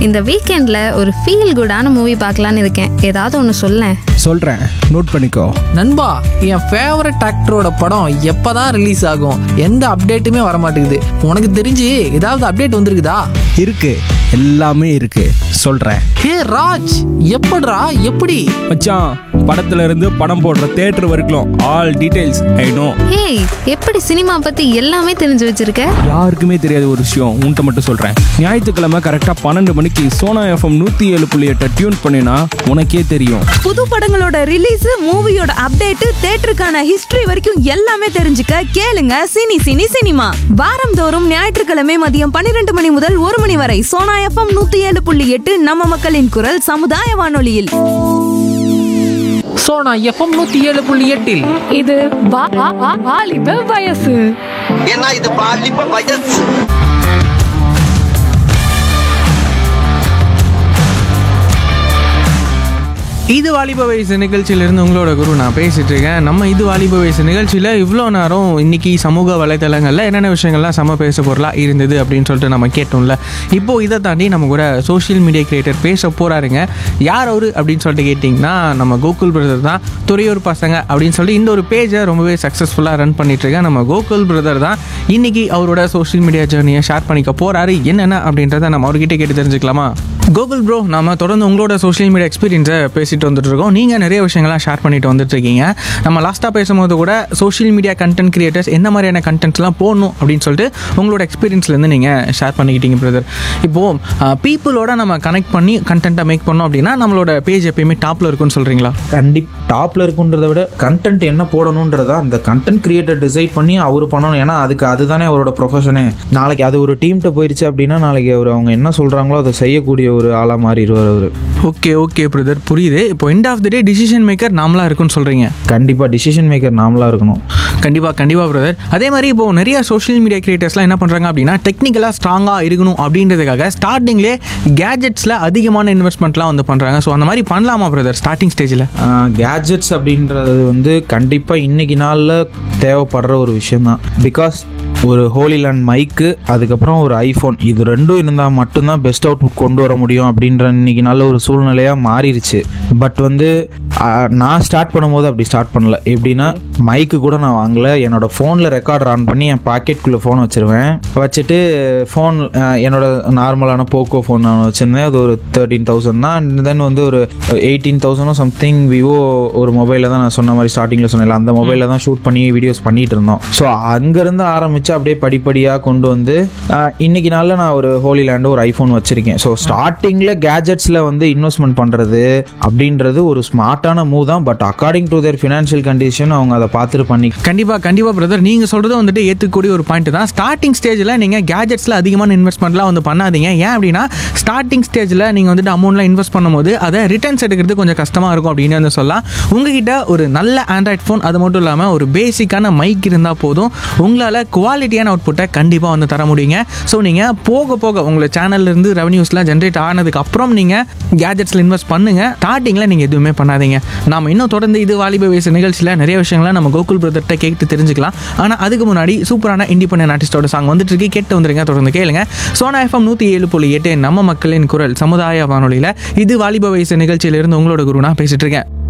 இந்த வீக்கெண்டில் ஒரு ஃபீல் குடான மூவி பார்க்கலான்னு இருக்கேன் ஏதாவது ஒன்று சொல்லேன் சொல்கிறேன் நோட் பண்ணிக்கோ நண்பா என் ஃபேவரட் ஆக்டரோட படம் எப்பதான் ரிலீஸ் ஆகும் எந்த அப்டேட்டுமே வர மாட்டேங்குது உனக்கு தெரிஞ்சு ஏதாவது அப்டேட் வந்திருக்குதா இருக்கு எல்லாமே இருக்கு சொல்கிறேன் ஹே ராஜ் எப்படிடா எப்படி மச்சான் படத்துல இருந்து படம் போடுற தேட்டர் வரைக்கும் all details I know hey எப்படி சினிமா பற்றி எல்லாமே தெரிஞ்சு வச்சிருக்க யாருக்குமே தெரியாத ஒரு விஷயம் உன்கிட்ட மட்டும் சொல்கிறேன் ஞாயிற்றுக்கிழமை கரெக்டாக பன்னெண்டு மணிக்கு சோனா எஃப்எம் நூற்றி ஏழு புள்ளி எட்டை டியூன் பண்ணினா உனக்கே தெரியும் புது படங்களோட ரிலீஸ் மூவியோட அப்டேட் தேட்டருக்கான ஹிஸ்டரி வரைக்கும் எல்லாமே தெரிஞ்சுக்க கேளுங்க சினி சினி சினிமா வாரந்தோறும் ஞாயிற்றுக்கிழமை மதியம் பன்னிரண்டு மணி முதல் ஒரு மணி வரை சோனா எஃப்எம் நூத்தி ஏழு புள்ளி எட்டு நம்ம மக்களின் குரல் சமுதாய வானொலியில் சோனா எஃப்எம் நூத்தி ஏழு புள்ளி எட்டில் இது வா- வா- வா- வாலிப வயசு ஏன்னா இது பாலிப்ப வயசு இது வாலிப வயசு நிகழ்ச்சியிலிருந்து உங்களோட குரு நான் பேசிட்டு இருக்கேன் நம்ம இது வாலிப வயசு நிகழ்ச்சியில் இவ்வளோ நேரம் இன்னைக்கு சமூக வலைத்தளங்களில் என்னென்ன விஷயங்கள்லாம் சம பேச பொருளாக இருந்தது அப்படின்னு சொல்லிட்டு நம்ம கேட்டோம்ல இப்போ இதை தாண்டி நம்ம கூட சோஷியல் மீடியா கிரியேட்டர் பேச போறாருங்க யார் அவரு அப்படின்னு சொல்லிட்டு கேட்டிங்கன்னா நம்ம கோகுல் பிரதர் தான் துறையூர் பசங்க அப்படின்னு சொல்லிட்டு இந்த ஒரு பேஜை ரொம்பவே சக்ஸஸ்ஃபுல்லாக ரன் பண்ணிட்டு இருக்கேன் நம்ம கோகுல் பிரதர் தான் இன்னைக்கு அவரோட சோஷியல் மீடியா ஜேர்னியை ஷேர் பண்ணிக்க போறாரு என்னென்ன அப்படின்றத நம்ம அவர்கிட்ட கேட்டு தெரிஞ்சுக்கலாமா கோகுல் ப்ரோ நாம தொடர்ந்து உங்களோட சோஷியல் மீடியா எக்ஸ்பீரியன்ஸை பேசிட்டு வந்துட்டு இருக்கோம் நீங்கள் நிறைய விஷயங்கள்லாம் ஷேர் பண்ணிட்டு வந்துட்டு இருக்கீங்க நம்ம லாஸ்ட்டாக பேசும்போது கூட சோஷியல் மீடியா கண்டென்ட் கிரியேட்டர்ஸ் என்ன மாதிரியான கண்டென்ட்ஸ்லாம் போடணும் அப்படின்னு சொல்லிட்டு உங்களோட எக்ஸ்பீரியன்ஸ்லேருந்து நீங்கள் ஷேர் பண்ணிக்கிட்டீங்க பிரதர் இப்போது பீப்புளோட நம்ம கனெக்ட் பண்ணி கண்டென்ட்டை மேக் பண்ணோம் அப்படின்னா நம்மளோட பேஜ் எப்பயுமே டாப்பில் இருக்கும்னு சொல்கிறீங்களா கண்டிப் டாப்ல இருக்குன்றத விட கண்டென்ட் என்ன போடணுன்றதா அந்த கண்டென்ட் கிரியேட்டர் டிசைட் பண்ணி அவர் பண்ணணும் ஏன்னா அதுக்கு அதுதானே அவரோட ப்ரொஃபஷனே நாளைக்கு அது ஒரு டீம்கிட்ட போயிருச்சு அப்படின்னா நாளைக்கு அவர் அவங்க என்ன சொல்றாங்களோ அதை செய்யக்கூடிய ஒரு ஆளா மாறிடுவார் அவர் ஓகே ஓகே பிரதர் புரியுது இப்போ end of the day decision maker நாமளாக இருக்குன்னு சொல்கிறீங்க கண்டிப்பா டிசிஷன் மேக்கர் நாமளா இருக்கணும் கண்டிப்பாக கண்டிப்பாக பிரதர் அதே மாதிரி இப்போ நிறைய சோஷியல் மீடியா கிரியேட்டர்ஸ்லாம் என்ன பண்ணுறாங்க அப்படின்னா டெக்னிக்கலாக ஸ்ட்ராங்காக இருக்கணும் அப்படின்றதுக்காக ஸ்டார்டிங்லேயே கேஜெட்ஸில் அதிகமான இன்வெஸ்ட்மெண்ட்லாம் வந்து பண்ணுறாங்க ஸோ அந்த மாதிரி பண்ணலாமா பிரதர் ஸ்டார்டிங் ஸ்டேஜில் கேஜெட்ஸ் அப்படின்றது வந்து கண்டிப்பா இன்னைக்கு நாளில் தேவைப்படுற ஒரு விஷயம்தான் பிகாஸ் ஒரு ஹோலிலேண்ட் மைக்கு அதுக்கப்புறம் ஒரு ஐஃபோன் இது ரெண்டும் இருந்தால் மட்டும்தான் பெஸ்ட் அவுட்புட் கொண்டு வர முடியும் அப்படின்ற இன்னைக்கு நல்ல ஒரு சூழ்நிலையாக மாறிடுச்சு பட் வந்து ஆ, நான் ஸ்டார்ட் பண்ணும்போது அப்படி ஸ்டார்ட் பண்ணல எப்படின்னா மைக்கு கூட நான் வாங்கல என்னோட ஃபோனில் ரெக்கார்டர் ஆன் பண்ணி என் பாக்கெட்குள்ளே ஃபோன் வச்சிருவேன் வச்சுட்டு ஃபோன் என்னோட நார்மலான போக்கோ ஃபோன் நான் வச்சுருந்தேன் அது ஒரு தேர்ட்டீன் தௌசண்ட் தான் தென் வந்து ஒரு எயிட்டீன் தௌசண்டும் சம்திங் விவோ ஒரு மொபைலில் தான் நான் சொன்ன மாதிரி ஸ்டார்டிங்கில் சொன்னேன்ல அந்த மொபைலில் தான் ஷூட் பண்ணி வீடியோஸ் பண்ணிட்டு இருந்தோம் ஸோ அங்கேருந்து ஆரம்பித்து அப்படியே படிப்படியாக கொண்டு வந்து ஆஹ், இன்னைக்கு நாளில் நான் ஒரு ஹோலி லேண்டு ஒரு ஐஃபோன் வச்சுருக்கேன் ஸோ ஸ்டார்டிங்கில் கேஜெட்ஸில் வந்து இன்வெஸ்ட்மெண்ட் பண்ணுறது அப்படின்றது ஒரு ஸ்மார்ட்டான மூவ் தான் but according to their financial condition அவங்க அதை பார்த்துட்டு பண்ணி கண்டிப்பாக கண்டிப்பாக பிரதர் நீங்கள் சொல்கிறது வந்துட்டு ஏற்றுக்கூடிய ஒரு பாயிண்ட் தான் ஸ்டார்டிங் ஸ்டேஜில் நீங்கள் கேஜெட்ஸில் அதிகமான இன்வெஸ்ட்மெண்ட்லாம் வந்து பண்ணாதீங்க ஏன் அப்படின்னா ஸ்டார்டிங் ஸ்டேஜில் நீங்கள் வந்துட்டு அமௌண்ட்லாம் இன்வெஸ்ட் பண்ணும்போது அதை ரிட்டர்ன்ஸ் எடுக்கிறது கொஞ்சம் கஷ்டமாக இருக்கும் அப்படின்னு வந்து சொல்லலாம் உங்ககிட்ட ஒரு நல்ல ஆண்ட்ராய்ட் ஃபோன் அது மட்டும் இல்லாமல் ஒரு பேசிக்கான மைக் இருந்தால் போதும் உங்களால் குவாலிட்டியான அவுட்புட்டை கண்டிப்பாக வந்து தர முடியுங்க ஸோ நீங்கள் போக போக உங்களை சேனல்லேருந்து ரெவன்யூஸ்லாம் ஜென்ரேட் ஆனதுக்கு அப்புறம் நீங்கள் கேஜெட்ஸில் இன்வெஸ்ட் பண்ணுங்கள் ஸ்டார்டிங்கில் நீங்கள் எதுவுமே பண்ணாதீங்க நாம இன்னும் தொடர்ந்து இது வாலிப வயசு நிகழ்ச்சியில் நிறைய விஷயங்களை நம்ம கோகுல் பிரதர்கிட்ட கேட்டு தெரிஞ்சுக்கலாம் ஆனால் அதுக்கு முன்னாடி சூப்பரான இண்டிபெண்டன்ட் ஆர்டிஸ்டோட சாங் வந்துட்டு இருக்கு கேட்டு வந்துருங்க தொடர்ந்து கேளுங்க சோனா எஃப்எம் நூற்றி ஏழு புள்ளி எட்டு நம்ம மக்களின் குரல் சமுதாய வானொலியில் இது வாலிப வயசு நிகழ்ச்சியிலிருந்து உங்களோட குரு நான் பேசிட்டு இருக்கேன்